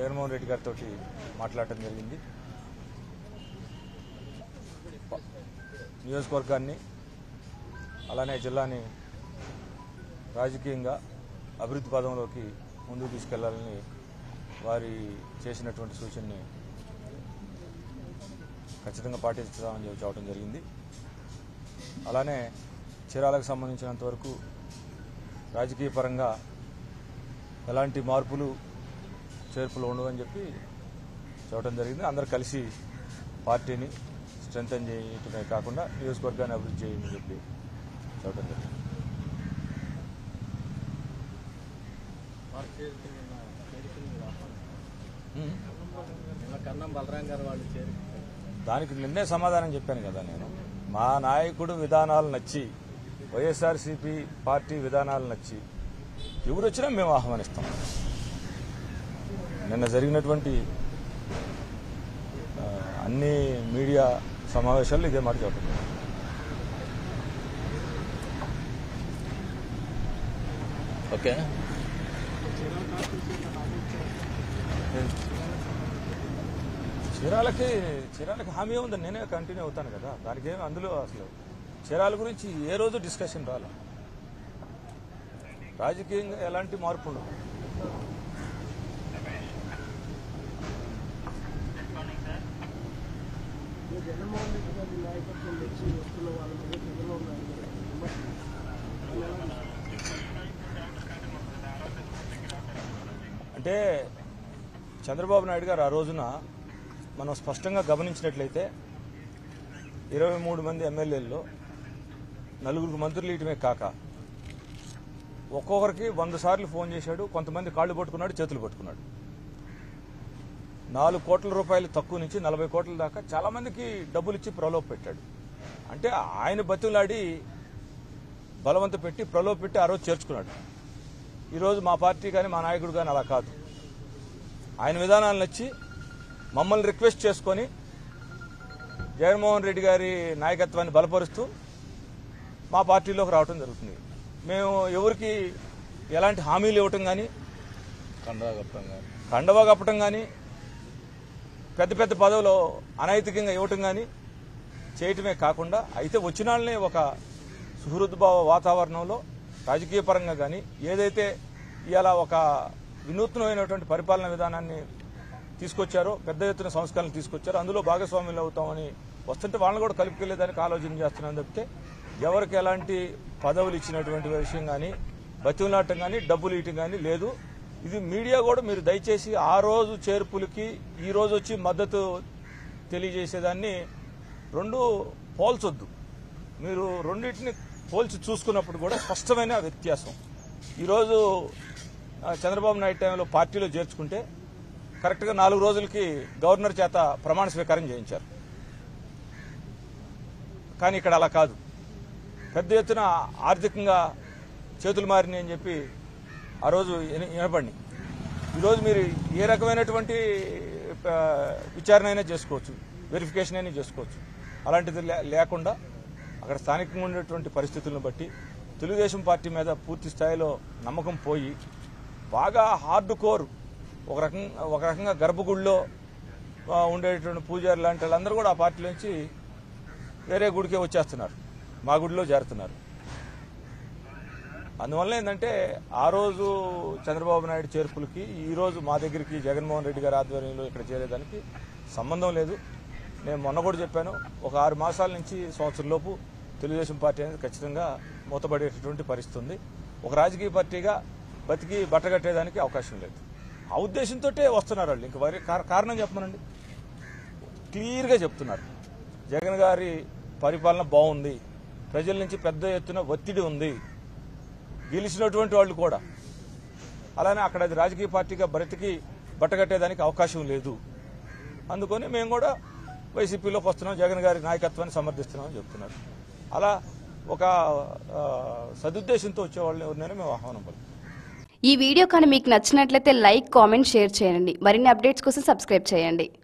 జగన్మోహన్ రెడ్డి గారితో మాట్లాడటం జరిగింది ప- నియోజకవర్గాన్ని అలానే జిల్లాని రాజకీయంగా అభివృద్ధి పదంలోకి ముందుకు తీసుకెళ్లాలని వారి చేసినటువంటి సూచనని ఖచ్చితంగా పాటిస్తామని చెప్పి చెప్పడం జరిగింది అలానే చీరాలకు సంబంధించినంత వరకు రాజకీయ పరంగా ఎలాంటి మార్పులు చేర్పులు ఉండవని చెప్పి చెప్పడం జరిగింది అందరు కలిసి పార్టీని స్ట్రెంగ్తన్ చేయటమే కాకుండా నియోజకవర్గాన్ని అభివృద్ధి చేయమని చెప్పి చెప్పడం జరిగింది వారి చేరికి నిన్న చేరికలు మీరు ఆహ్వానించారు. ఉమ్. నిన్న కన్నం బలరాం గారు వాళ్ళు చేరిక దానికి నిన్నే సమాధానం చెప్పాను కదా నేను మా నాయకుడు విధానాలు నచ్చి వైఎస్ఆర్సీపీ పార్టీ విధానాలు నచ్చి ఎవరు వచ్చినా మేము ఆహ్వానిస్తాం నిన్న జరిగినటువంటి ఆ, అన్ని మీడియా సమావేశాల్లో ఇదే మాట చెప్పండి ఓకే చీరాలకి చీరాలకి హామీ ఉంది నేనే కంటిన్యూ అవుతాను కదా దానికి ఏమి అందులో అసలు చీరాల గురించి ఏ రోజు డిస్కషన్ రాలే రాజకీయంగా ఎలాంటి మార్పు ఉండదు జగన్మోహన్ రెడ్డి గారి నాయకత్వం తెచ్చి వస్తున్న వాళ్ళ మీద చంద్రబాబు నాయుడు గారు విమర్శించారు. అంటే చంద్రబాబు నాయుడు గారు ఆ రోజున మనం స్పష్టంగా గమనించినట్లయితే ఇరవై మూడు మంది ఎమ్మెల్యేల్లో నలుగురికి మంత్రులు ఇయటమే కాక ఒక్కొక్కరికి వంద సార్లు ఫోన్ చేశాడు కొంతమంది కాళ్ళు పట్టుకున్నాడు చేతులు పట్టుకున్నాడు నాలుగు కోట్ల రూపాయలు తక్కువ నుంచి నలభై కోట్ల దాకా చాలా మందికి డబ్బులు ఇచ్చి ప్రలోభ పెట్టాడు అంటే ఆయన బతిలాడి బలవంత పెట్టి ప్రలోభ పెట్టి ఆ రోజు చేర్చుకున్నాడు ఈరోజు మా పార్టీ కానీ మా నాయకుడు కానీ అలా కాదు ఆయన విధానాలు నచ్చి మమ్మల్ని రిక్వెస్ట్ చేసుకొని జగన్మోహన్ రెడ్డి గారి నాయకత్వాన్ని బలపరుస్తూ మా పార్టీలోకి రావడం జరుగుతుంది మేము ఎవరికి ఎలాంటి హామీలు ఇవ్వటం కానీ కండవా కప్పం గారు కండవా కప్పటం కానీ పెద్ద పెద్ద పదవులు అనైతికంగా ఇవ్వటం కానీ చేయటమే కాకుండా అయితే వచ్చిన వాళ్ళనే ఒక సుహృద్భావ వాతావరణంలో రాజకీయ పరంగా కానీ ఏదైతే ఇవాళ ఒక వినూత్నమైనటువంటి పరిపాలన విధానాన్ని తీసుకొచ్చారో పెద్ద ఎత్తున సంస్కరణలు తీసుకొచ్చారో అందులో భాగస్వామ్యులు అవుతామని వస్తుంటే వాళ్ళని కూడా కలుపుకెళ్లేదానికి ఆలోచన చేస్తున్నాను తప్పితే ఎవరికి ఎలాంటి పదవులు ఇచ్చినటువంటి విషయం కానీ బతిమలాటం కానీ డబ్బులు ఇవ్వటం కానీ లేదు ఇది మీడియా కూడా మీరు దయచేసి ఆ రోజు చేర్పులకి ఈ రోజు వచ్చి మద్దతు తెలియజేసేదాన్ని రెండు పోల్చొద్దు మీరు రెండింటిని పోల్చి చూసుకున్నప్పుడు కూడా స్పష్టమైన వ్యత్యాసం ఈరోజు ఆ, చంద్రబాబు నాయుడు టైంలో పార్టీలో చేర్చుకుంటే కరెక్ట్గా నాలుగు రోజులకి గవర్నర్ చేత ప్రమాణ స్వీకారం చేయించారు కానీ ఇక్కడ అలా కాదు పెద్ద ఎత్తున ఆర్థికంగా చేతులు మారినాయి అని చెప్పి ఆ రోజు విన- వినపడినాయి ఈరోజు మీరు ఏ రకమైనటువంటి ఆ, విచారణ అయినా చేసుకోవచ్చు వెరిఫికేషన్ అయినా చేసుకోవచ్చు అలాంటిది లే- లేకుండా అక్కడ స్థానికంగా ఉండేటువంటి పరిస్థితులను బట్టి తెలుగుదేశం పార్టీ మీద పూర్తి స్థాయిలో నమ్మకం పోయి బాగా హార్డ్ కోర్ ఒక రకంగా ఒక రకంగా గర్భగుడిలో ఆ, ఉండేటువంటి పూజారి లాంటి వాళ్ళందరూ కూడా ఆ పార్టీలోంచి వేరే గుడికే వచ్చేస్తున్నారు మా గుడిలో చేరుతున్నారు అందువల్ల ఏంటంటే ఆ రోజు చంద్రబాబు నాయుడు చేర్పులకి ఈ రోజు మా దగ్గరికి జగన్మోహన్ రెడ్డి గారి ఆధ్వర్యంలో ఇక్కడ చేరేదానికి సంబంధం లేదు నేను మొన్న కూడా చెప్పాను ఒక ఆరు మాసాల నుంచి సంవత్సరం లోపు తెలుగుదేశం పార్టీ అనేది ఖచ్చితంగా మూతపడేటటువంటి పరిస్థితి ఉంది ఒక రాజకీయ పార్టీగా బతికి బట్టగట్టేదానికి అవకాశం లేదు ఆ ఉద్దేశంతో వస్తున్నారు వాళ్ళు ఇంక వరి కార- కారణం చెప్పమనండి క్లియర్గా చెప్తున్నారు జగన్ గారి పరిపాలన బాగుంది ప్రజల నుంచి పెద్ద ఎత్తున ఒత్తిడి ఉంది గెలిచినటువంటి వాళ్ళు కూడా అలానే అక్కడ అది రాజకీయ పార్టీగా బ్రతికి బట్టగట్టేదానికి అవకాశం లేదు అందుకని మేము కూడా వైసీపీలోకి వస్తున్నాం జగన్ గారి నాయకత్వాన్ని సమర్థిస్తున్నామని చెప్తున్నారు అలా ఒక ఆ, సదుద్దేశంతో వచ్చేవాళ్ళని ఎవరినైనా మేము ఆహ్వానం పలుకుతాం ఈ వీడియో కానీ మీకు నచ్చినట్లయితే లైక్ కామెంట్ షేర్ చేయండి మరిన్ని అప్డేట్స్ కోసం సబ్స్క్రైబ్ చేయండి